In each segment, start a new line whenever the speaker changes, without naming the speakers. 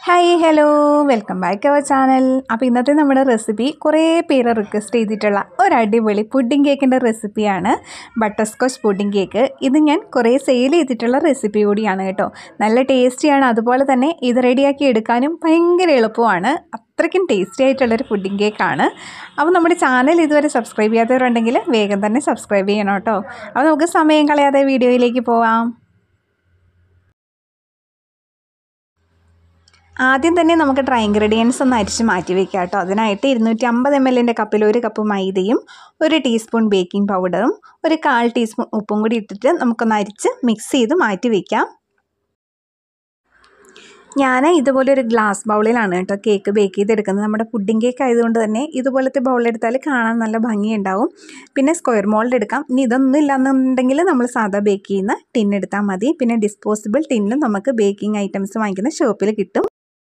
hi hello welcome back our channel അപ്പോൾ ഇന്നത്തെ നമ്മുടെ റെസിപ്പി കുറേ പേര് റിക്വസ്റ്റ് ചെയ്തിട്ടുള്ള ഒരു അടിപൊളി പുഡിംഗ് കേക്കിൻ്റെ റെസിപ്പിയാണ് ബട്ടർ സ്കോച്ച് പുഡിംഗ് കേക്ക് ഇത് ഞാൻ കുറേ സെയിൽ ചെയ്തിട്ടുള്ള റെസിപ്പി കൂടിയാണ് കേട്ടോ നല്ല ടേസ്റ്റിയാണ് അതുപോലെ തന്നെ ഇത് റെഡിയാക്കി എടുക്കാനും ഭയങ്കര എളുപ്പമാണ് അത്രയ്ക്കും ടേസ്റ്റി ആയിട്ടുള്ളൊരു പുഡിംഗ് കേക്കാണ് അപ്പോൾ നമ്മുടെ ചാനൽ ഇതുവരെ സബ്സ്ക്രൈബ് ചെയ്യാത്തവരുണ്ടെങ്കിൽ വേഗം തന്നെ സബ്സ്ക്രൈബ് ചെയ്യണം കേട്ടോ അപ്പോൾ നമുക്ക് സമയം കളയാതെ വീഡിയോയിലേക്ക് പോവാം ആദ്യം തന്നെ നമുക്ക് ഡ്രൈ ഇൻഗ്രീഡിയൻസ് ഒന്ന് അരിച്ച് മാറ്റി വെക്കാം കേട്ടോ അതിനായിട്ട് ഇരുന്നൂറ്റി അമ്പത് എം എല്ലിൻ്റെ കപ്പിൽ ഒരു കപ്പ് മൈദയും ഒരു ടീസ്പൂൺ ബേക്കിംഗ് പൗഡറും ഒരു കാൽ ടീസ്പൂൺ ഉപ്പും കൂടി ഇട്ടിട്ട് നമുക്കൊന്ന് അരിച്ച് മിക്സ് ചെയ്ത് മാറ്റി വയ്ക്കാം ഞാൻ ഇതുപോലെ ഒരു ഗ്ലാസ് ബൗളിലാണ് കേട്ടോ കേക്ക് ബേക്ക് ചെയ്തെടുക്കുന്നത് നമ്മുടെ പുഡിംഗ് കേക്ക് ആയതുകൊണ്ട് തന്നെ ഇതുപോലത്തെ ബൗളെടുത്താൽ കാണാൻ നല്ല ഭംഗിയുണ്ടാവും പിന്നെ സ്ക്വയർ മോൾഡ് എടുക്കാം ഇനി ഇതൊന്നും ഇല്ലാന്നുണ്ടെങ്കിൽ നമ്മൾ സാധാ ബേക്ക് ചെയ്യുന്ന ടിൻ എടുത്താൽ മതി പിന്നെ ഡിസ്പോസിബിൾ ടിന്നും നമുക്ക് ബേക്കിംഗ് ഐറ്റംസ് വാങ്ങിക്കുന്ന ഷോപ്പിൽ കിട്ടും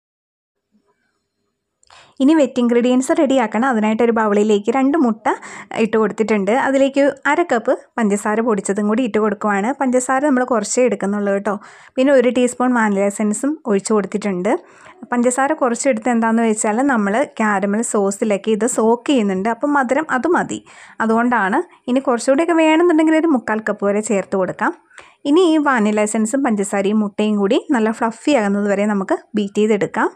ഇനി വെറ്റ് ഇൻഗ്രീഡിയൻസ് റെഡിയാക്കണം അതിനായിട്ട് ഒരു ബൗളിലേക്ക് രണ്ട് മുട്ട ഇട്ട് കൊടുത്തിട്ടുണ്ട് അതിലേക്ക് അര കപ്പ് പഞ്ചസാര പൊടിച്ചതും കൂടി ഇട്ട് കൊടുക്കുവാണ് പഞ്ചസാര നമ്മൾ കുറച്ചേ എടുക്കുന്നുള്ളൂ കേട്ടോ പിന്നെ ഒരു ടീസ്പൂൺ വാനില എസൻസും ഒഴിച്ചു കൊടുത്തിട്ടുണ്ട് പഞ്ചസാര കുറച്ചെടുത്ത് എന്താണെന്ന് വെച്ചാൽ നമ്മൾ ക്യാരമൽ സോസിലൊക്കെ ഇത് സോക്ക് ചെയ്യുന്നുണ്ട് അപ്പം മധുരം അത് മതി അതുകൊണ്ടാണ് ഇനി കുറച്ചുകൂടിയൊക്കെ വേണമെന്നുണ്ടെങ്കിൽ ഒരു മുക്കാൽ കപ്പ് വരെ ചേർത്ത് കൊടുക്കാം ഇനി ഈ വാനില എസൻസും പഞ്ചസാരയും മുട്ടയും കൂടി നല്ല ഫ്ലഫി ആകുന്നത് വരെ നമുക്ക് ബീറ്റ് ചെയ്തെടുക്കാം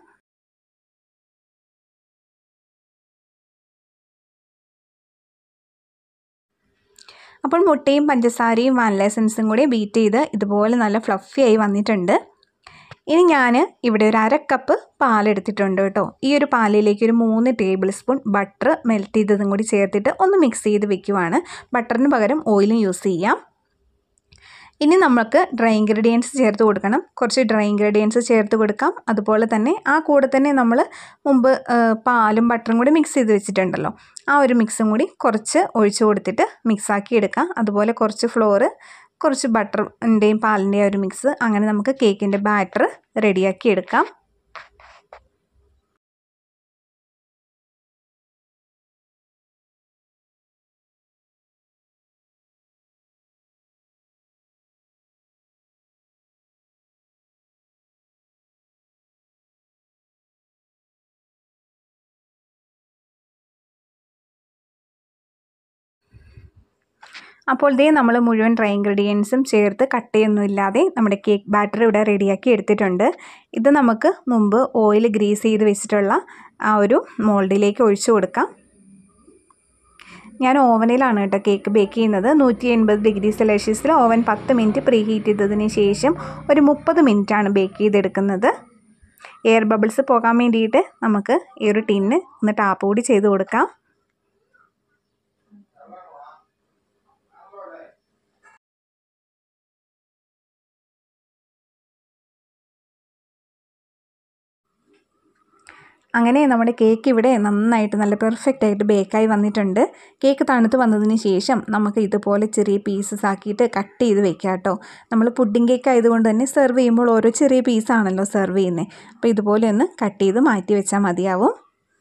അപ്പോൾ മുട്ടയും പഞ്ചസാരയും വാനില എസൻസും കൂടി ബീറ്റ് ചെയ്ത് ഇതുപോലെ നല്ല ഫ്ലഫി ആയി വന്നിട്ടുണ്ട് ഇനി ഞാൻ ഇവിടെ ഒരു അര കപ്പ് പാലെടുത്തിട്ടുണ്ട് കേട്ടോ ഈ ഒരു പാലിലേക്ക് ഒരു മൂന്ന് ടേബിൾ സ്പൂൺ ബട്ടർ മെൽറ്റ് ചെയ്തതും കൂടി ചേർത്തിട്ട് ഒന്ന് മിക്സ് ചെയ്ത് വെക്കുവാണ് ബട്ടറിന് പകരം ഓയിലും യൂസ് ചെയ്യാം ഇനി നമുക്ക് ഡ്രൈ ഇൻഗ്രീഡിയൻസ് ചേർത്ത് കൊടുക്കണം കുറച്ച് ഡ്രൈ ഇൻഗ്രീഡിയൻസ് ചേർത്ത് കൊടുക്കാം അതുപോലെ തന്നെ ആ കൂടെ തന്നെ നമ്മൾ മുമ്പ് പാലും ബട്ടറും കൂടി മിക്സ് ചെയ്ത് വെച്ചിട്ടുണ്ടല്ലോ ആ ഒരു മിക്സും കൂടി കുറച്ച് ഒഴിച്ചു കൊടുത്തിട്ട് മിക്സാക്കി എടുക്കാം അതുപോലെ കുറച്ച് ഫ്ലോറ് കുറച്ച് ബട്ടറിൻ്റെയും പാലിൻ്റെയും ഒരു മിക്സ് അങ്ങനെ നമുക്ക് കേക്കിൻ്റെ ബാറ്റർ റെഡിയാക്കി എടുക്കാം അപ്പോൾ ഇതേ നമ്മൾ മുഴുവൻ ഡ്രൈ ഇൻഗ്രീഡിയൻസും ചേർത്ത് കട്ടയൊന്നുമില്ലാതെ നമ്മുടെ കേക്ക് ബാറ്റർ ഇവിടെ റെഡിയാക്കി എടുത്തിട്ടുണ്ട് ഇത് നമുക്ക് മുമ്പ് ഓയിൽ ഗ്രീസ് ചെയ്ത് വെച്ചിട്ടുള്ള ആ ഒരു മോൾഡിലേക്ക് ഒഴിച്ചു കൊടുക്കാം ഞാൻ ഓവനിലാണ് കേട്ടോ കേക്ക് ബേക്ക് ചെയ്യുന്നത് നൂറ്റി എൺപത് ഡിഗ്രി സെൽഷ്യസിൽ ഓവൻ പത്ത് മിനിറ്റ് പ്രീ ഹീറ്റ് ചെയ്തതിന് ശേഷം ഒരു മുപ്പത് മിനിറ്റാണ് ബേക്ക് ചെയ്തെടുക്കുന്നത് എയർ ബബിൾസ് പോകാൻ വേണ്ടിയിട്ട് നമുക്ക് ഈ ഒരു ടിന്ന് ഒന്ന് ടാപ്പ് കൂടി ചെയ്ത് കൊടുക്കാം അങ്ങനെ നമ്മുടെ കേക്ക് ഇവിടെ നന്നായിട്ട് നല്ല പെർഫെക്റ്റ് ആയിട്ട് ബേക്കായി വന്നിട്ടുണ്ട് കേക്ക് തണുത്ത് വന്നതിന് ശേഷം നമുക്ക് ഇതുപോലെ ചെറിയ പീസസ് ആക്കിയിട്ട് കട്ട് ചെയ്ത് വെക്കാം കേട്ടോ നമ്മൾ പുഡിംഗ് കേക്ക് ആയതുകൊണ്ട് തന്നെ സെർവ് ചെയ്യുമ്പോൾ ഓരോ ചെറിയ പീസാണല്ലോ സെർവ് ചെയ്യുന്നത് അപ്പോൾ ഇതുപോലെ ഒന്ന് കട്ട് ചെയ്ത് മാറ്റി വെച്ചാൽ മതിയാവും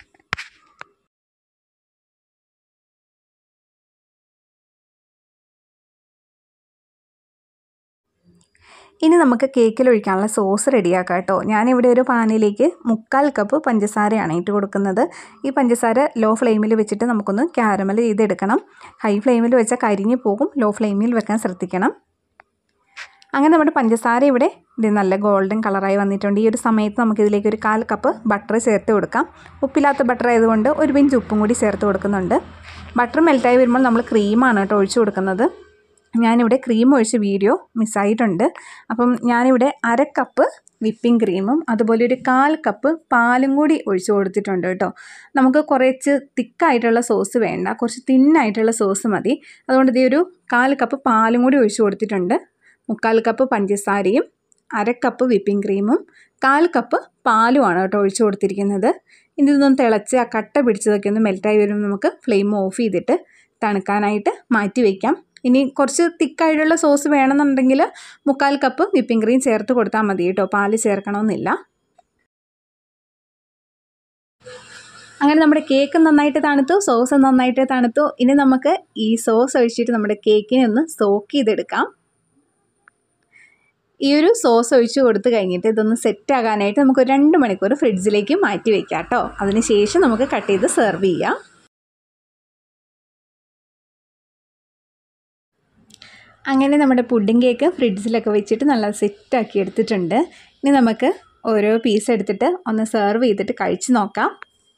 ഇനി നമുക്ക് കേക്കിൽ ഒഴിക്കാനുള്ള സോസ് റെഡിയാക്കാം കേട്ടോ ഞാനിവിടെ ഒരു പാനിലേക്ക് മുക്കാൽ കപ്പ് പഞ്ചസാരയാണ് ഇട്ട് കൊടുക്കുന്നത് ഈ പഞ്ചസാര ലോ ഫ്ലെയിമിൽ വെച്ചിട്ട് നമുക്കൊന്ന് ക്യാരമൽ ചെയ്തെടുക്കണം ഹൈ ഫ്ലെയിമിൽ വെച്ചാൽ കരിഞ്ഞു പോകും ലോ ഫ്ലെയിമിൽ വെക്കാൻ ശ്രദ്ധിക്കണം അങ്ങനെ നമ്മുടെ പഞ്ചസാര ഇവിടെ ഇത് നല്ല ഗോൾഡൻ കളറായി വന്നിട്ടുണ്ട് ഈ ഒരു സമയത്ത് നമുക്കിതിലേക്ക് ഒരു കാൽ കപ്പ് ബട്ടർ ചേർത്ത് കൊടുക്കാം ഉപ്പില്ലാത്ത ബട്ടർ ആയതുകൊണ്ട് ഒരു പിഞ്ച് ഉപ്പും കൂടി ചേർത്ത് കൊടുക്കുന്നുണ്ട് ബട്ടർ മെൽറ്റായി വരുമ്പോൾ നമ്മൾ ക്രീമാണ് കേട്ടോ ഒഴിച്ചു കൊടുക്കുന്നത് ഞാനിവിടെ ക്രീം ഒഴിച്ച് വീഡിയോ മിസ്സായിട്ടുണ്ട് അപ്പം ഞാനിവിടെ അര കപ്പ് വിപ്പിംഗ് ക്രീമും അതുപോലെ ഒരു കാൽ കപ്പ് പാലും കൂടി ഒഴിച്ചു കൊടുത്തിട്ടുണ്ട് കേട്ടോ നമുക്ക് കുറച്ച് തിക്കായിട്ടുള്ള സോസ് വേണ്ട കുറച്ച് തിന്നായിട്ടുള്ള സോസ് മതി അതുകൊണ്ട് ഇതേ ഒരു കാൽ കപ്പ് പാലും കൂടി ഒഴിച്ചു കൊടുത്തിട്ടുണ്ട് മുക്കാൽ കപ്പ് പഞ്ചസാരയും അര കപ്പ് വിപ്പിംഗ് ക്രീമും കാൽ കപ്പ് പാലുമാണ് കേട്ടോ ഒഴിച്ചു കൊടുത്തിരിക്കുന്നത് ഇനി ഇതൊന്ന് തിളച്ച് ആ കട്ട പിടിച്ചതൊക്കെ ഒന്ന് മെൽറ്റായി വരുമ്പോൾ നമുക്ക് ഫ്ലെയിം ഓഫ് ചെയ്തിട്ട് തണുക്കാനായിട്ട് മാറ്റി വയ്ക്കാം ഇനി കുറച്ച് തിക്കായിട്ടുള്ള സോസ് വേണമെന്നുണ്ടെങ്കിൽ മുക്കാൽ കപ്പ് വിപ്പിംഗ് ക്രീം ചേർത്ത് കൊടുത്താൽ മതി കേട്ടോ പാല് ചേർക്കണമെന്നില്ല അങ്ങനെ നമ്മുടെ കേക്ക് നന്നായിട്ട് തണുത്തു സോസ് നന്നായിട്ട് തണുത്തു ഇനി നമുക്ക് ഈ സോസ് ഒഴിച്ചിട്ട് നമ്മുടെ കേക്കിനെ ഒന്ന് സോക്ക് ചെയ്തെടുക്കാം ഈ ഒരു സോസ് ഒഴിച്ച് കൊടുത്ത് കഴിഞ്ഞിട്ട് ഇതൊന്ന് സെറ്റ് ആകാനായിട്ട് നമുക്ക് ഒരു രണ്ട് മണിക്കൂർ ഫ്രിഡ്ജിലേക്ക് മാറ്റി വെക്കാം കേട്ടോ അതിന് ശേഷം നമുക്ക് കട്ട് ചെയ്ത് സെർവ് ചെയ്യാം അങ്ങനെ നമ്മുടെ പുഡിംഗ് കേക്ക് ഫ്രിഡ്ജിലൊക്കെ വെച്ചിട്ട് നല്ല സെറ്റാക്കി എടുത്തിട്ടുണ്ട് ഇനി നമുക്ക് ഓരോ പീസ് എടുത്തിട്ട് ഒന്ന് സെർവ് ചെയ്തിട്ട് കഴിച്ച് നോക്കാം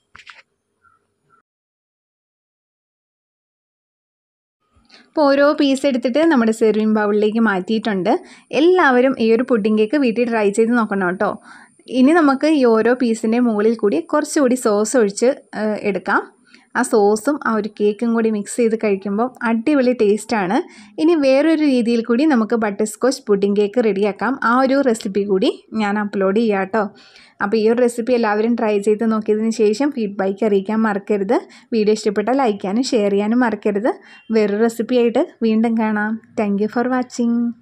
അപ്പോൾ ഓരോ പീസ് എടുത്തിട്ട് നമ്മുടെ സെർവിങ് ബൗളിലേക്ക് മാറ്റിയിട്ടുണ്ട് എല്ലാവരും ഈ ഒരു പുഡിംഗ് കേക്ക് വീട്ടിൽ ട്രൈ ചെയ്ത് നോക്കണം കേട്ടോ ഇനി നമുക്ക് ഈ ഓരോ പീസിൻ്റെ മുകളിൽ കൂടി കുറച്ചുകൂടി സോസ് ഒഴിച്ച് എടുക്കാം ആ സോസും ആ ഒരു കേക്കും കൂടി മിക്സ് ചെയ്ത് കഴിക്കുമ്പോൾ അടിപൊളി ടേസ്റ്റാണ് ഇനി വേറൊരു രീതിയിൽ കൂടി നമുക്ക് ബട്ടർ സ്കോച്ച് പുഡിംഗ് കേക്ക് റെഡിയാക്കാം ആ ഒരു റെസിപ്പി കൂടി ഞാൻ അപ്ലോഡ് ചെയ്യാം കേട്ടോ അപ്പോൾ ഈ ഒരു റെസിപ്പി എല്ലാവരും ട്രൈ ചെയ്ത് നോക്കിയതിന് ശേഷം ഫീഡ്ബാക്ക് അറിയിക്കാൻ മറക്കരുത് വീഡിയോ ഇഷ്ടപ്പെട്ടാൽ ലൈക്ക് ചെയ്യാനും ഷെയർ ചെയ്യാനും മറക്കരുത് വേറൊരു റെസിപ്പി ആയിട്ട് വീണ്ടും കാണാം താങ്ക് ഫോർ വാച്ചിങ്